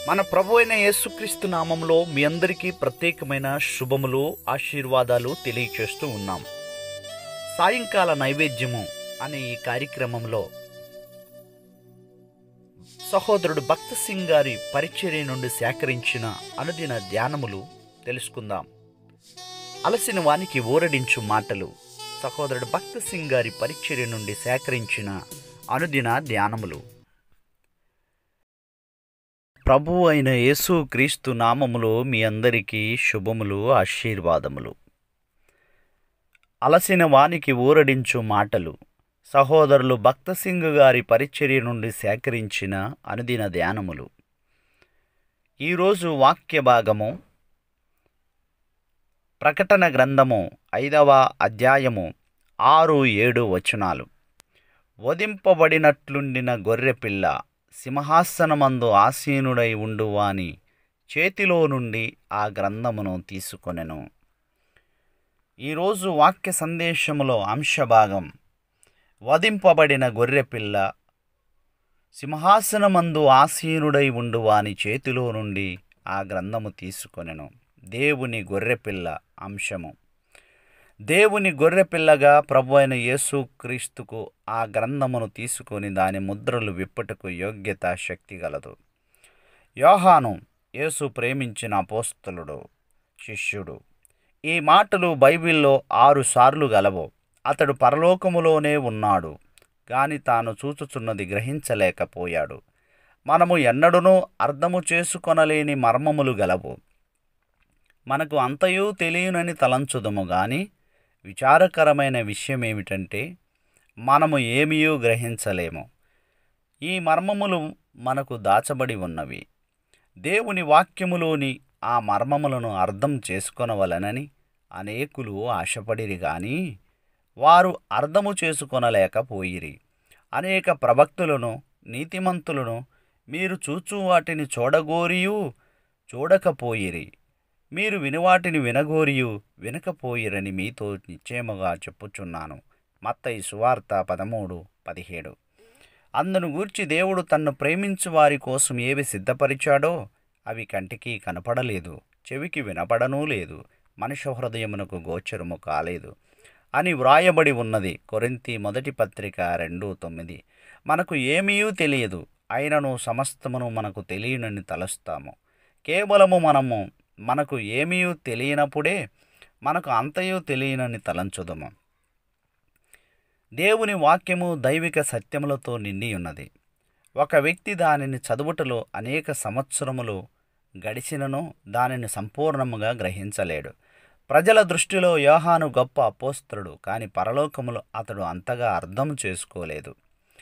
మన ప్రభు అయిన యేసుక్రీస్తు నామంలో మీ అందరికీ ప్రత్యేకమైన శుభములు ఆశీర్వాదాలు తెలియచేస్తూ ఉన్నాం సాయంకాల నైవేద్యము అనే ఈ కార్యక్రమంలో సహోదరుడు భక్త సింగ్ గారి పరిచర్య నుండి సేకరించిన అనుదిన ధ్యానములు తెలుసుకుందాం అలసిన వానికి ఊరడించు మాటలు సహోదరుడు భక్త సింగ్ గారి పరిచర్య నుండి సేకరించిన అనుదిన ధ్యానములు ప్రభు అయిన యేసు క్రీస్తు నామములో మీ అందరికీ శుభములు ఆశీర్వాదములు అలసిన వానికి ఊరడించు మాటలు సహోదరులు భక్త సింగ్ గారి పరిచర్య నుండి సేకరించిన అనుదిన ధ్యానములు ఈరోజు వాక్య భాగము ప్రకటన గ్రంథము ఐదవ అధ్యాయము ఆరు ఏడు వచనాలు వధింపబడినట్లుండిన గొర్రెపిల్ల సింహాసనమందు ఆసీనుడై ఉండువాని చేతిలో నుండి ఆ గ్రంథమును తీసుకొనెను ఈరోజు వాక్య సందేశములో అంశభాగం వధింపబడిన గొర్రెపిల్ల సింహాసనమందు ఆసీనుడై ఉండువాని చేతిలో నుండి ఆ గ్రంథము తీసుకొనెను దేవుని గొర్రెపిల్ల అంశము దేవుని గొర్రెపిల్లగా ప్రభు అయిన యేసుక్రీస్తుకు ఆ గ్రంథమును తీసుకొని దాని ముద్రలు విప్పుటకు యోగ్యత శక్తి గలదు యోహాను యేసు ప్రేమించిన అపోస్తలుడు శిష్యుడు ఈ మాటలు బైబిల్లో ఆరు సార్లు గలవు అతడు పరలోకములోనే ఉన్నాడు గాని తాను చూచుచున్నది గ్రహించలేకపోయాడు మనము ఎన్నడూనూ అర్థము చేసుకొనలేని మర్మములు గలవు మనకు అంతయూ తెలియనని తలంచుదము గాని విచారకరమైన విషయం ఏమిటంటే మనము ఏమీయూ గ్రహించలేము ఈ మర్మములు మనకు దాచబడి ఉన్నవి దేవుని వాక్యములోని ఆ మర్మములను అర్థం చేసుకొనవలనని అనేకులు ఆశపడిరి గాని వారు అర్థము చేసుకొనలేకపోయిరి అనేక ప్రవక్తులను నీతిమంతులను మీరు చూచు వాటిని చూడగోరియు చూడకపోయిరి మీరు వినువాటిని వినగోరియు వినకపోయిరని మీతో నిశ్చయముగా చెప్పుచున్నాను మత్తయి సువార్త పదమూడు పదిహేడు అందును గూర్చి దేవుడు తన్ను ప్రేమించు వారి కోసం ఏవి సిద్ధపరిచాడో అవి కంటికి కనపడలేదు చెవికి వినపడనూ లేదు మనుష్య హృదయమునకు గోచరము కాలేదు అని వ్రాయబడి ఉన్నది కొరింతి మొదటి పత్రిక రెండు తొమ్మిది మనకు ఏమీయూ తెలియదు అయినను సమస్తమును మనకు తెలియనని తలస్తాము కేవలము మనము మనకు ఏమీయూ తెలియనప్పుడే మనకు అంతయూ తెలియనని తలంచుదము దేవుని వాక్యము దైవిక సత్యములతో నిండి ఉన్నది ఒక వ్యక్తి దానిని చదువుటలో అనేక సంవత్సరములు గడిచినను దానిని సంపూర్ణముగా గ్రహించలేడు ప్రజల దృష్టిలో యోహాను గొప్ప అపోస్త్రుడు కాని పరలోకములో అతడు అంతగా అర్థం చేసుకోలేదు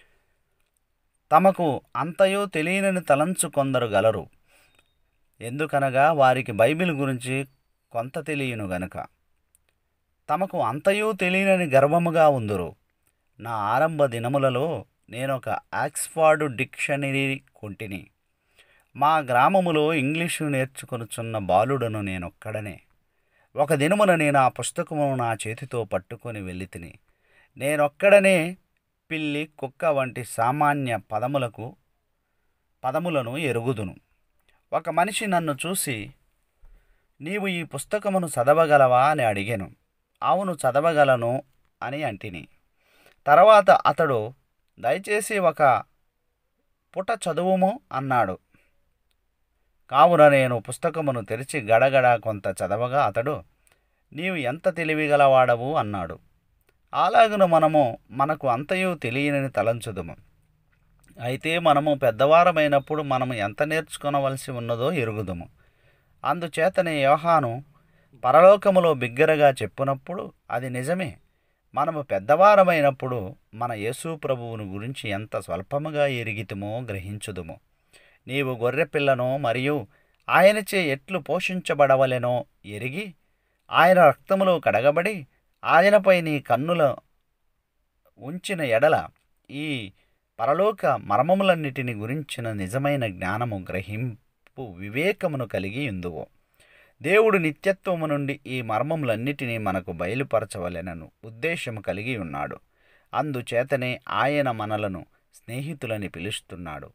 తమకు అంతయో తెలియనని తలంచు కొందరు గలరు ఎందుకనగా వారికి బైబిల్ గురించి కొంత తెలియను గనుక తమకు అంతయూ తెలియనని గర్వముగా ఉందురు నా ఆరంభ దినములలో నేను ఒక ఆక్స్ఫర్డ్ డిక్షనరీ కొంటిని మా గ్రామములో ఇంగ్లీషు నేర్చుకొనుచున్న బాలుడను నేనొక్కడనే ఒక దినమున నేను ఆ పుస్తకమును నా చేతితో పట్టుకొని వెళ్ళి తిని నేనొక్కడనే పిల్లి కుక్క వంటి సామాన్య పదములకు పదములను ఎరుగుదును ఒక మనిషి నన్ను చూసి నీవు ఈ పుస్తకమును చదవగలవా అని అడిగాను అవును చదవగలను అని అంటిని తర్వాత అతడు దయచేసి ఒక పుట చదువుము అన్నాడు కావున నేను పుస్తకమును తెరిచి గడగడ కొంత చదవగా అతడు నీవు ఎంత తెలివిగలవాడవు అన్నాడు అలాగున మనము మనకు అంతయు తెలియనని తలంచుదుము అయితే మనము పెద్దవారమైనప్పుడు మనము ఎంత నేర్చుకొనవలసి ఉన్నదో ఎరుగుదుము అందుచేతనే యోహాను పరలోకములో బిగ్గరగా చెప్పునప్పుడు అది నిజమే మనము పెద్దవారమైనప్పుడు మన యేసు ప్రభువును గురించి ఎంత స్వల్పముగా ఎరిగితమో గ్రహించుదుము నీవు గొర్రెపిల్లను మరియు ఆయనచే ఎట్లు పోషించబడవలెనో ఎరిగి ఆయన రక్తములో కడగబడి ఆయనపై నీ కన్నుల ఉంచిన ఎడల ఈ పరలోక మర్మములన్నిటిని గురించిన నిజమైన జ్ఞానము గ్రహింపు వివేకమును కలిగి ఉందువు దేవుడు నిత్యత్వము నుండి ఈ మర్మములన్నిటినీ మనకు బయలుపరచవలెనను ఉద్దేశము కలిగి ఉన్నాడు అందుచేతనే ఆయన మనలను స్నేహితులని పిలుస్తున్నాడు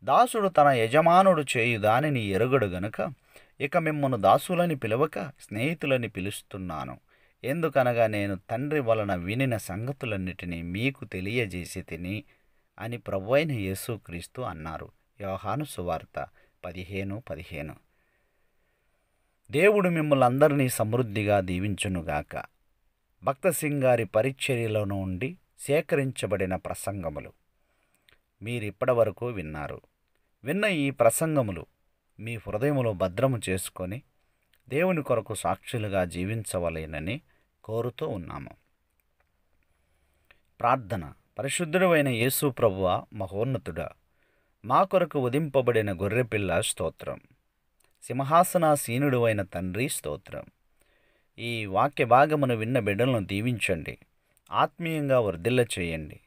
దాసుడు తన యజమానుడు చేయు దానిని ఎరుగడు గనుక ఇక మిమ్మను దాసులని పిలవక స్నేహితులని పిలుస్తున్నాను ఎందుకనగా నేను తండ్రి వలన వినిన సంగతులన్నిటినీ మీకు తెలియజేసి తిని అని ప్రభువైన యేసుక్రీస్తు అన్నారు యోహాను సువార్త పదిహేను పదిహేను దేవుడు మిమ్మల్ని అందరినీ సమృద్ధిగా దీవించునుగాక భక్త సింగారి పరిచర్యలో నుండి సేకరించబడిన ప్రసంగములు మీరిప్పటి వరకు విన్నారు విన్న ఈ ప్రసంగములు మీ హృదయములో భద్రము చేసుకొని దేవుని కొరకు సాక్షులుగా జీవించవలేనని కోరుతూ ఉన్నాము ప్రార్థన పరిశుద్ధుడు అయిన యేసు ప్రభువ మహోన్నతుడా మా కొరకు ఉదింపబడిన గొర్రెపిల్ల స్తోత్రం సింహాసనాసీనుడు అయిన తండ్రి స్తోత్రం ఈ వాక్య భాగమును విన్న బిడ్డలను దీవించండి ఆత్మీయంగా వర్ధిల్ల చేయండి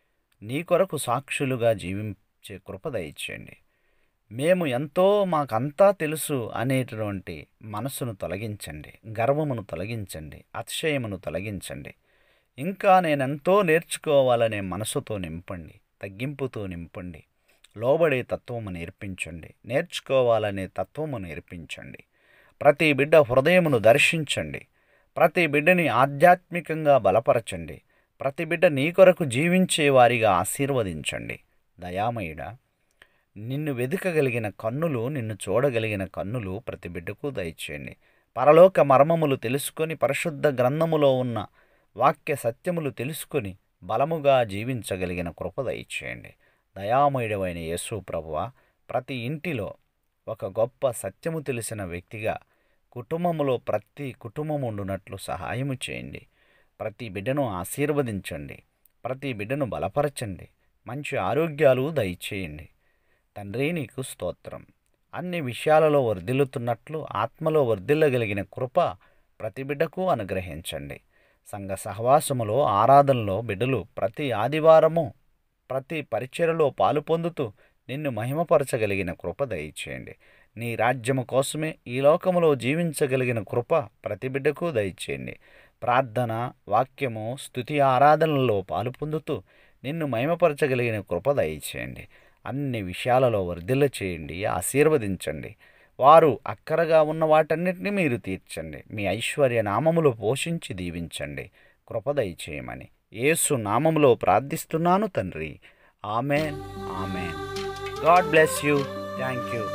నీ కొరకు సాక్షులుగా జీవించే కృప దయచేయండి మేము ఎంతో మాకంతా తెలుసు అనేటువంటి మనసును తొలగించండి గర్వమును తొలగించండి అతిశయమును తొలగించండి ఇంకా నేనెంతో నేర్చుకోవాలనే మనసుతో నింపండి తగ్గింపుతో నింపండి లోబడే తత్వము నేర్పించండి నేర్చుకోవాలనే తత్వము నేర్పించండి ప్రతి బిడ్డ హృదయమును దర్శించండి ప్రతి బిడ్డని ఆధ్యాత్మికంగా బలపరచండి ప్రతి బిడ్డ నీ కొరకు జీవించే వారిగా ఆశీర్వదించండి దయామయుడా నిన్ను వెతకగలిగిన కన్నులు నిన్ను చూడగలిగిన కన్నులు ప్రతి బిడ్డకు దయచేయండి పరలోక మర్మములు తెలుసుకొని పరిశుద్ధ గ్రంథములో ఉన్న వాక్య సత్యములు తెలుసుకొని బలముగా జీవించగలిగిన కృప దయచేయండి దయామయుడమైన యేసు ప్రభువ ప్రతి ఇంటిలో ఒక గొప్ప సత్యము తెలిసిన వ్యక్తిగా కుటుంబములో ప్రతి కుటుంబం ఉండునట్లు సహాయము చేయండి ప్రతి బిడ్డను ఆశీర్వదించండి ప్రతి బిడ్డను బలపరచండి మంచి ఆరోగ్యాలు దయచేయండి తండ్రి నీకు స్తోత్రం అన్ని విషయాలలో వర్ధిల్లుతున్నట్లు ఆత్మలో వర్ధిల్లగలిగిన కృప ప్రతి బిడ్డకు అనుగ్రహించండి సంఘ సహవాసములో ఆరాధనలో బిడ్డలు ప్రతి ఆదివారము ప్రతి పరిచయలో పాలు పొందుతూ నిన్ను మహిమపరచగలిగిన కృప దయచేయండి నీ రాజ్యము కోసమే ఈ లోకములో జీవించగలిగిన కృప ప్రతి బిడ్డకు దయచేయండి ప్రార్థన వాక్యము స్థుతి ఆరాధనలో పాలు పొందుతూ నిన్ను మహిమపరచగలిగిన కృప దయచేయండి అన్ని విషయాలలో వర్ధిల్ల చేయండి ఆశీర్వదించండి వారు అక్కరగా ఉన్న వాటన్నిటిని మీరు తీర్చండి మీ ఐశ్వర్య నామములో పోషించి దీవించండి కృప దయచేయమని యేసు నామములో ప్రార్థిస్తున్నాను తండ్రి amen amen God bless you thank you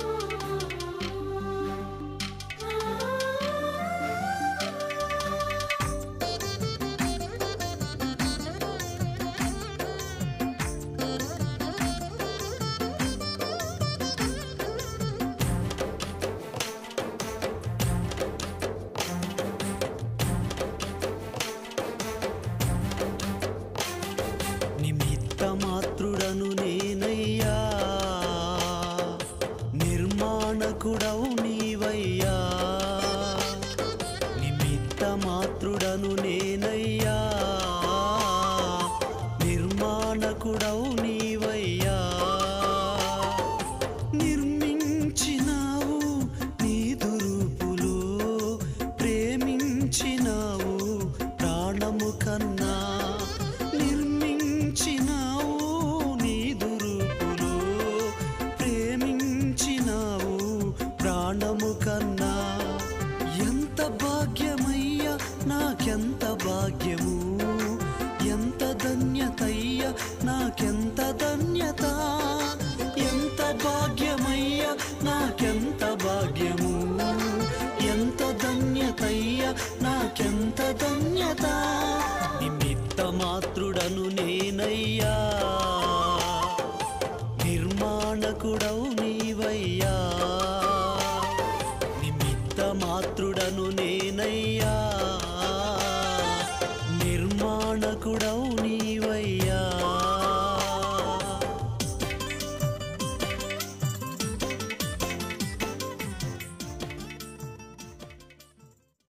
నిమిత్త మాతృడను నేనయ్యా నిర్మాణకుడవు నీవయ్యా నిమిత్త మాతృడను నేనయ్యా నిర్మాణకుడవు నీవయ్యా నిర్మించినావు నీ దురుపులు ప్రేమించినావు ప్రాణము కన్నా నిర్మించినావు నీ దురుపులు ప్రేమించినావు ప్రాణము కన్నా ఎంత భాగ్యమయ్యా నాకెంత భాగ్యము ఎంత ధన్యతయ్యా నాకెంత ధన్యత ఎంత భాగ్యమయ్యా నాకెంత భాగ్యము ఎంత ధన్యతయ్యా నాకెంత ధన్యత నిమిత్త మాతృడను నేనయ్యా నిర్మాణకుడవు నీవయ్యా నిమిత్త మాతృ